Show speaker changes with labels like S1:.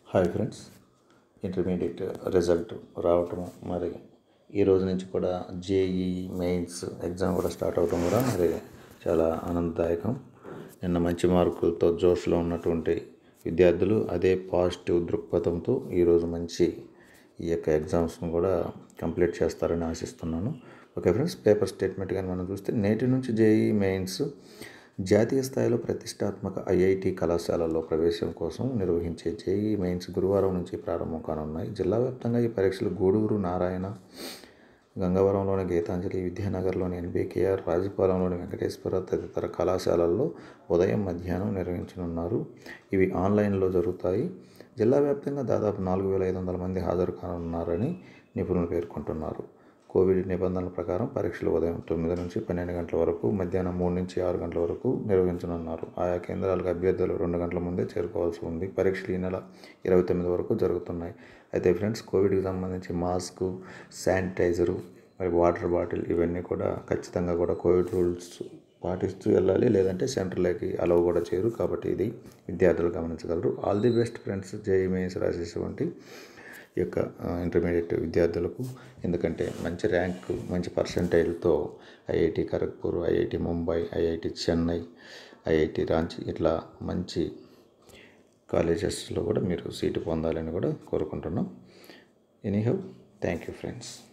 S1: hi friends intermediate result రావటం మరి ఈ రోజు నుంచి కూడా జేఈ మెయిన్స్ ఎగ్జామ్ కూడా స్టార్ట్ అవటం కూడా మరి చాలా ఆనందదాయకం నిన్న మంచి మార్కులతో జోష్లో ఉన్నటువంటి విద్యార్థులు అదే పాజిటివ్ దృక్పథంతో ఈరోజు మంచి ఈ యొక్క ఎగ్జామ్స్ను కూడా కంప్లీట్ చేస్తారని ఆశిస్తున్నాను ఓకే ఫ్రెండ్స్ పేపర్ స్టేట్మెంట్ కానీ మనం చూస్తే నేటి నుంచి జేఈ మెయిన్స్ జాతీయ స్థాయిలో ప్రతిష్టాత్మక ఐఐటి కళాశాలల్లో ప్రవేశం కోసం నిర్వహించే జేఈ మెయిన్స్ గురువారం నుంచి ప్రారంభం కానున్నాయి జిల్లా వ్యాప్తంగా ఈ పరీక్షలు గూడూరు నారాయణ గంగవరంలోని గీతాంజలి విద్యానగర్లోని ఎన్బీకేఆర్ రాజపాలెంలోని వెంకటేశ్వర తదితర కళాశాలల్లో ఉదయం మధ్యాహ్నం నిర్వహించనున్నారు ఇవి ఆన్లైన్లో జరుగుతాయి జిల్లా వ్యాప్తంగా దాదాపు నాలుగు వేల ఐదు వందల మంది హాజరు కానున్నారని నిపుణులు పేర్కొంటున్నారు కోవిడ్ నిబంధనల ప్రకారం పరీక్షలు ఉదయం తొమ్మిది నుంచి పన్నెండు గంటల వరకు మధ్యాహ్నం మూడు నుంచి ఆరు గంటల వరకు నిర్వహించనున్నారు ఆయా కేంద్రాలకు అభ్యర్థులు రెండు గంటల ముందే చేరుకోవాల్సి ఉంది పరీక్షలు ఈ నెల ఇరవై తొమ్మిది వరకు జరుగుతున్నాయి అయితే ఫ్రెండ్స్ కోవిడ్కి సంబంధించి మాస్క్ శానిటైజరు మరి వాటర్ బాటిల్ ఇవన్నీ కూడా ఖచ్చితంగా కూడా కోవిడ్ రూల్స్ పాటిస్తూ వెళ్ళాలి లేదంటే సెంటర్లోకి అలవ్ కూడా చేయరు కాబట్టి ఇది విద్యార్థులు గమనించగలరు all the best friends JEE mains రాసేటువంటి ఈ యొక్క ఇంటర్మీడియట్ విద్యార్థులకు ఎందుకంటే మంచి ర్యాంక్ మంచి పర్సంటైల్తో IIT Kharagpur IIT Mumbai IIT Chennai IIT Ranchi ఇట్లా మంచి కాలేజెస్లో కూడా మీరు సీటు పొందాలని కూడా కోరుకుంటున్నాం ఎనీహౌ థ్యాంక్ యూ ఫ్రెండ్స్